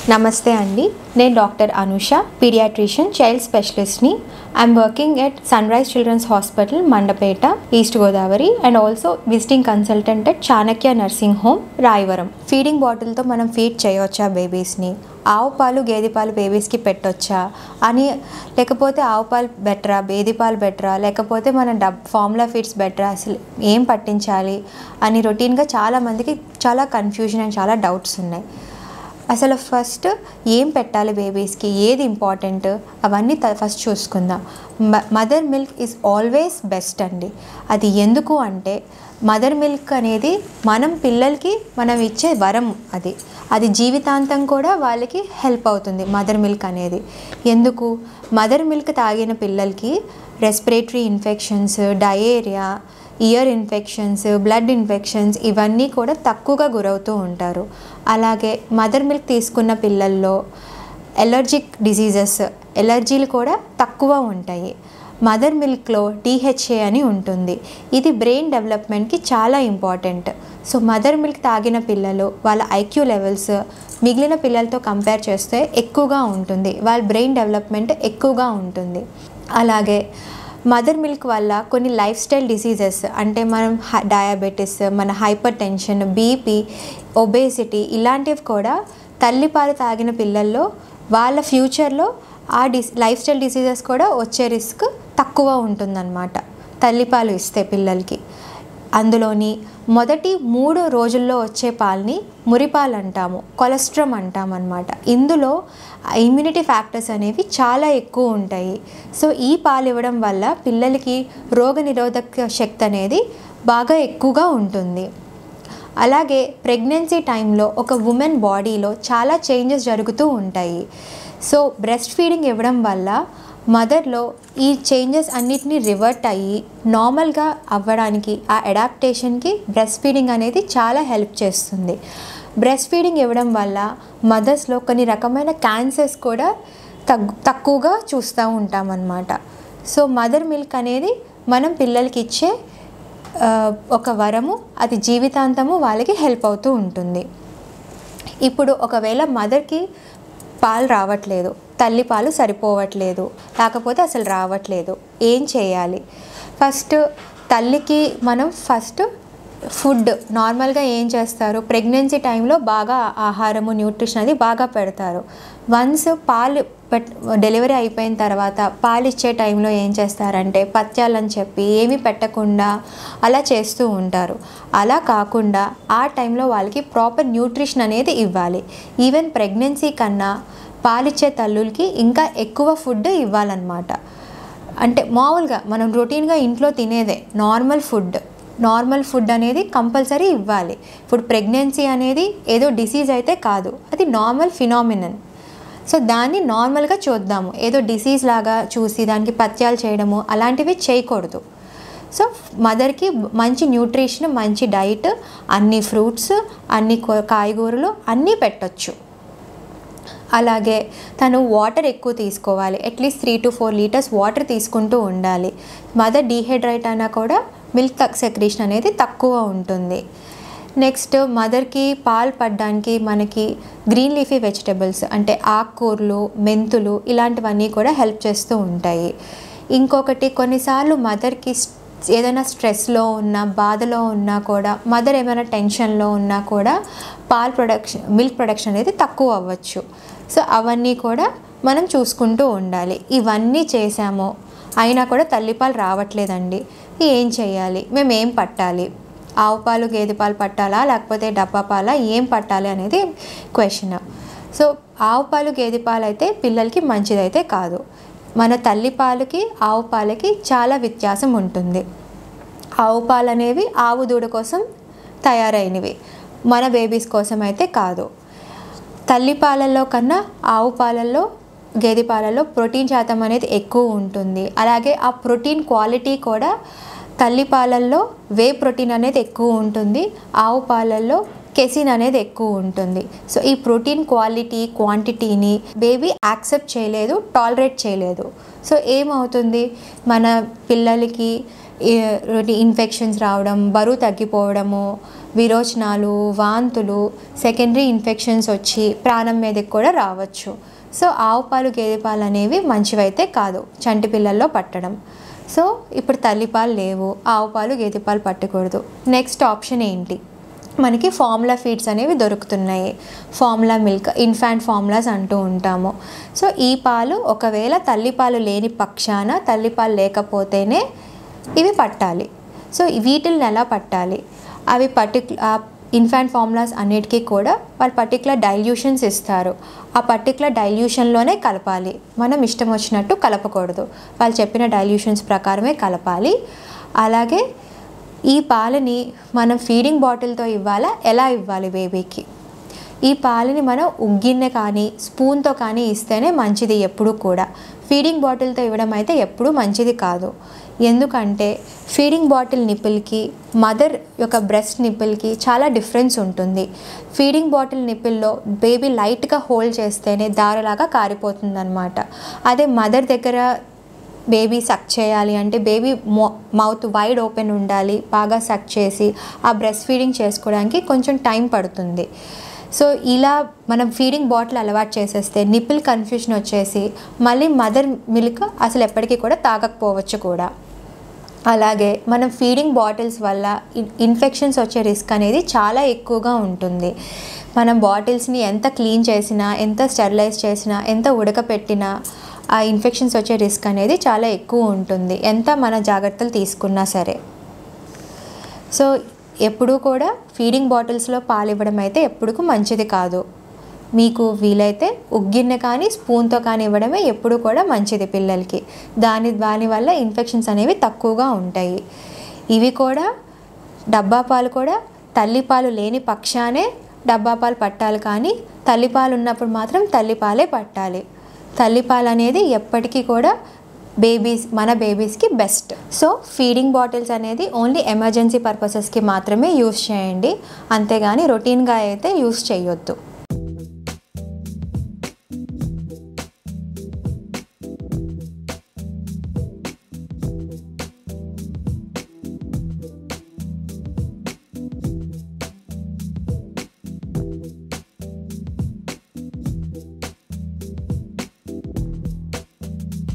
నమస్తే అండి నేను డాక్టర్ అనుష పీడియాట్రిషియన్ చైల్డ్ స్పెషలిస్ట్ని I'm working at Sunrise Children's Hospital Mandapeta East Godavari and also visiting consultant at Chanakya nursing home Rayavaram feeding బాటిల్తో మనం feed చేయవచ్చా బేబీస్ని ఆవు పాలు గేదె పాలు బేబీస్కి పెట్టొచ్చా అని లేకపోతే ఆవు పాలు బెటరా గేదె పాలు బెటరా లేకపోతే మన డబ్ ఫార్ములా ఫీడ్స్ బెటరా అసలు ఏం పట్టించాలి అని రొటీన్గా చాలామందికి చాలా కన్ఫ్యూజన్ అండ్ చాలా డౌట్స్ ఉన్నాయి అసలు ఫస్ట్ ఏం పెట్టాలి బేబీస్కి ఏది ఇంపార్టెంట్ అవన్నీ త- ఫస్ట్ చూసుకుందాం మ- mother milk is always best అండి అది ఎందుకు అంటే మదర్ మిల్క్ అనేది మనం పిల్లలకి మనం ఇచ్చే వరం అది అది జీవితాంతం కూడా వాళ్ళకి హెల్ప్ అవుతుంది మదర్ మిల్క్ అనేది ఎందుకు మదర్ మిల్క్ తాగిన పిల్లలకి respiratory infections diarrhoea ear infections blood infections ఇవన్నీ కూడా తక్కువగా గురవుతూ ఉంటారు అలాగే మదర్ మిల్క్ తీసుకున్న పిల్లల్లో ఎలర్జిక్ డిసీజెస్ ఎలర్జీలు కూడా తక్కువ ఉంటాయి మదర్ మిల్క్లో డిహెచ్ఏ అని ఉంటుంది ఇది బ్రెయిన్ డెవలప్మెంట్కి చాలా ఇంపార్టెంట్ సో మదర్ మిల్క్ తాగిన పిల్లలు వాళ్ళ ఐక్యూ లెవెల్స్ మిగిలిన పిల్లలతో కంపేర్ చేస్తే ఎక్కువగా ఉంటుంది వాళ్ళ బ్రెయిన్ డెవలప్మెంట్ ఎక్కువగా ఉంటుంది అలాగే మదర్ మిల్క్ వల్ల కొన్ని లైఫ్ స్టైల్ డిసీజెస్ అంటే మనం డయాబెటీస్ మన హైపర్ టెన్షన్ బీపీ ఒబేసిటీ ఇలాంటివి కూడా తల్లిపాలు తాగిన పిల్లల్లో వాళ్ళ ఫ్యూచర్లో ఆ డిస్ లైఫ్ స్టైల్ డిసీజెస్ కూడా వచ్చే రిస్క్ తక్కువ ఉంటుందన్నమాట తల్లిపాలు ఇస్తే పిల్లలకి అందులోని మొదటి మూడు రోజుల్లో వచ్చే పాలని మురిపాలు అంటాము కొలెస్ట్రామ్ అంటాం అనమాట ఇందులో ఇమ్యూనిటీ ఫ్యాక్టర్స్ అనేవి చాలా ఎక్కువ ఉంటాయి సో ఈ పాలు ఇవ్వడం వల్ల పిల్లలకి రోగ నిరోధక శక్తి అనేది బాగా ఎక్కువగా ఉంటుంది అలాగే ప్రెగ్నెన్సీ టైంలో ఒక ఉమెన్ బాడీలో చాలా చేంజెస్ జరుగుతూ ఉంటాయి సో బ్రెస్ట్ ఫీడింగ్ ఇవ్వడం వల్ల మదర్లో ఈ చేంజెస్ అన్నిటినీ రివర్ట్ అయ్యి నార్మల్గా అవ్వడానికి ఆ అడాప్టేషన్కి బ్రెస్ట్ ఫీడింగ్ అనేది చాలా హెల్ప్ చేస్తుంది బ్రెస్ట్ ఫీడింగ్ ఇవ్వడం వల్ల మదర్స్లో కొన్ని రకమైన క్యాన్సర్స్ కూడా తగ్గు తక్కువగా చూస్తూ ఉంటామన్నమాట సో మదర్ మిల్క్ అనేది మనం పిల్లలకి ఇచ్చే ఆ, ఒక వరము అది జీవితాంతము వాళ్ళకి హెల్ప్ అవుతూ ఉంటుంది ఇప్పుడు ఒకవేళ మదర్కి పాలు రావట్లేదు తల్లి పాలు సరిపోవట్లేదు లేకపోతే అసలు రావట్లేదు ఏం చేయాలి ఫస్ట్ తల్లికి మనం ఫస్ట్ ఫుడ్ నార్మల్గా ఏం చేస్తారు ప్రెగ్నెన్సీ టైంలో బాగా ఆహారము న్యూట్రిషన్ అది బాగా పెడతారు వన్స్ పాలు పెట్ డెలివరీ అయిపోయిన తర్వాత పాలు ఇచ్చే టైంలో ఏం చేస్తారంటే పత్యాలని చెప్పి ఏమీ పెట్టకుండా అలా చేస్తూ ఉంటారు అలా కాకుండా ఆ టైంలో వాళ్ళకి ప్రాపర్ న్యూట్రిషన్ అనేది ఇవ్వాలి ఈవెన్ ప్రెగ్నెన్సీ కన్నా పాలిచ్చే తల్లులకి ఇంకా ఎక్కువ ఫుడ్ ఇవ్వాలన్నమాట అంటే మామూలుగా మనం రొటీన్గా ఇంట్లో తినేదే నార్మల్ ఫుడ్ నార్మల్ ఫుడ్ అనేది కంపల్సరీ ఇవ్వాలి ఇప్పుడు ప్రెగ్నెన్సీ అనేది ఏదో డిసీజ్ అయితే కాదు అది నార్మల్ ఫినామినన్ సో దాన్ని నార్మల్గా చూద్దాము ఏదో డిసీజ్ లాగా చూసి దానికి పత్యాలు చేయడము అలాంటివి చేయకూడదు సో మదర్కి మంచి న్యూట్రిషన్ మంచి డైట్ అన్ని ఫ్రూట్స్ అన్ని కూ- కాయగూరలు అన్నీ పెట్టొచ్చు అలాగే తను వాటర్ ఎక్కువ తీసుకోవాలి at least three to four litres water తీసుకుంటూ ఉండాలి మదర్ డీహైడ్రేట్ అయినా కూడా మిల్క్ సెక్రీషన్ అనేది తక్కువ ఉంటుంది నెక్స్ట్ మదర్కి పాలు పడడానికి మనకి గ్రీన్ లీఫీ వెజిటబుల్స్ అంటే ఆకుకూరలు మెంతులు ఇలాంటివన్నీ కూడా హెల్ప్ చేస్తూ ఉంటాయి ఇంకొకటి కొన్నిసార్లు మదర్కి ఏదైనా స్ట్రెస్లో ఉన్నా బాధలో ఉన్నా కూడా మదర్ ఏమైనా టెన్షన్లో ఉన్నా కూడా పాల్ ప్రొడక్షన్ మిల్క్ ప్రొడక్షన్ అనేది తక్కువ అవ్వచ్చు సో అవన్నీ కూడా మనం చూసుకుంటూ ఉండాలి ఇవన్నీ చేసామో అయినా కూడా తల్లిపాలు రావట్లేదండి ఏం చేయాలి మేము ఏం పట్టాలి ఆవు పాలు గేదె పాలు పట్టాలా లేకపోతే డబ్బా పాలా ఏం పట్టాలి అనేది క్వశ్చన్ సో ఆవు పాలు గేదె పాలు అయితే పిల్లలకి మంచిదైతే కాదు మన తల్లి పాలకి ఆవు పాలకి చాలా వ్యత్యాసం ఉంటుంది ఆవు పాలు అనేవి ఆవు దూడ కోసం తయారైనవి మన బేబీస్ కోసం అయితే కాదు తల్లి పాలల్లో కన్నా ఆవు పాలల్లో గేదె పాలల్లో ప్రోటీన్ శాతం అనేది ఎక్కువ ఉంటుంది అలాగే ఆ ప్రోటీన్ క్వాలిటీ కూడా తల్లి పాలల్లో వే ప్రోటీన్ అనేది ఎక్కువ ఉంటుంది ఆవు పాలల్లో కెసిన్ అనేది ఎక్కువ ఉంటుంది సో ఈ ప్రోటీన్ క్వాలిటీ క్వాంటిటీని బేబీ యాక్సెప్ట్ చేయలేదు టాలరేట్ చేయలేదు సో ఏమవుతుంది మన పిల్లలకి ఇన్ఫెక్షన్స్ రావడం బరువు తగ్గిపోవడము విరోచనాలు వాంతులు సెకండరీ ఇన్ఫెక్షన్స్ వచ్చి ప్రాణం మీదకి కూడా రావచ్చు సో ఆవు పాలు గేదె పాలు అనేవి మంచివైతే కాదు చంటి పిల్లల్లో పట్టడం సో ఇప్పుడు తల్లిపాలు లేవు ఆవు పాలు గేదె పాలు పట్టకూడదు నెక్స్ట్ ఆప్షన్ ఏంటి మనకి ఫార్ములా ఫీడ్స్ అనేవి దొరుకుతున్నాయి ఫార్ములా మిల్క్ ఇన్ఫాంట్ ఫార్ములాస్ అంటూ ఉంటాము సో ఈ పాలు ఒకవేళ తల్లిపాలు లేని పక్షాన తల్లిపాలు లేకపోతేనే ఇవి పట్టాలి సో వీటిల్ని ఎలా పట్టాలి అవి పర్టిక్యు ఇన్ఫాంట్ ఫార్ములాస్ అన్నిటికీ కూడా వాళ్ళు పర్టికులర్ డైల్యూషన్స్ ఇస్తారు ఆ పర్టికులర్ డైల్యూషన్లోనే కలపాలి మనం ఇష్టం వచ్చినట్టు కలపకూడదు వాళ్ళు చెప్పిన డైల్యూషన్స్ ప్రకారమే కలపాలి అలాగే ఈ పాలని మనం ఫీడింగ్ బాటిల్తో ఇవ్వాలా ఎలా ఇవ్వాలి బేబీకి ఈ పాలని మనం ఉగ్గిన్నె కానీ స్పూన్తో కానీ ఇస్తేనే మంచిది ఎప్పుడూ కూడా ఫీడింగ్ బాటిల్తో ఇవ్వడం అయితే ఎప్పుడూ మంచిది కాదు ఎందుకంటే ఫీడింగ్ బాటిల్ నిప్పుల్కి మదర్ యొక్క బ్రెస్ట్ నిప్పుల్కి చాలా డిఫరెన్స్ ఉంటుంది ఫీడింగ్ బాటిల్ నిప్పుల్లో బేబీ లైట్గా హోల్డ్ చేస్తేనే దారలాగా కారిపోతుంది అనమాట అదే మదర్ దగ్గర బేబీ సక్ చేయాలి అంటే బేబీ మౌత్ వైడ్ ఓపెన్ ఉండాలి బాగా సక్ చేసి ఆ బ్రెస్ట్ ఫీడింగ్ చేసుకోవడానికి కొంచెం టైం పడుతుంది సో ఇలా మనం ఫీడింగ్ బాటిల్ అలవాటు చేసేస్తే నిపిల్ కన్ఫ్యూషన్ వచ్చేసి మళ్ళీ మదర్ మిల్క్ అసలు ఎప్పటికీ కూడా తాగకపోవచ్చు కూడా అలాగే మనం ఫీడింగ్ బాటిల్స్ వల్ల ఇన్ఫెక్షన్స్ వచ్చే రిస్క్ అనేది చాలా ఎక్కువగా ఉంటుంది మనం బాటిల్స్ని ఎంత క్లీన్ చేసినా ఎంత స్టెరిలైజ్ చేసినా ఎంత ఉడకపెట్టినా ఆ ఇన్ఫెక్షన్స్ వచ్చే రిస్క్ అనేది చాలా ఎక్కువ ఉంటుంది ఎంత మన జాగ్రత్తలు తీసుకున్నా సరే సో ఎప్పుడూ కూడా ఫీడింగ్ బాటిల్స్లో పాలు ఇవ్వడం అయితే ఎప్పుడుకు మంచిది కాదు మీకు వీలైతే ఉగ్గిన్నె కానీ స్పూన్తో కానీ ఇవ్వడమే ఎప్పుడు కూడా మంచిది పిల్లలకి దాని దానివల్ల ఇన్ఫెక్షన్స్ అనేవి తక్కువగా ఉంటాయి ఇవి కూడా డబ్బా పాలు కూడా తల్లిపాలు లేని పక్షానే డబ్బా పాలు పట్టాలి కానీ తల్లిపాలు ఉన్నప్పుడు మాత్రం తల్లిపాలే పట్టాలి తల్లిపాలు అనేది ఎప్పటికీ కూడా బేబీస్ మన బేబీస్కి బెస్ట్ సో ఫీడింగ్ బాటిల్స్ అనేది ఓన్లీ ఎమర్జెన్సీ పర్పసెస్కి మాత్రమే యూస్ చేయండి అంతేగాని రొటీన్గా అయితే యూస్ చేయొద్దు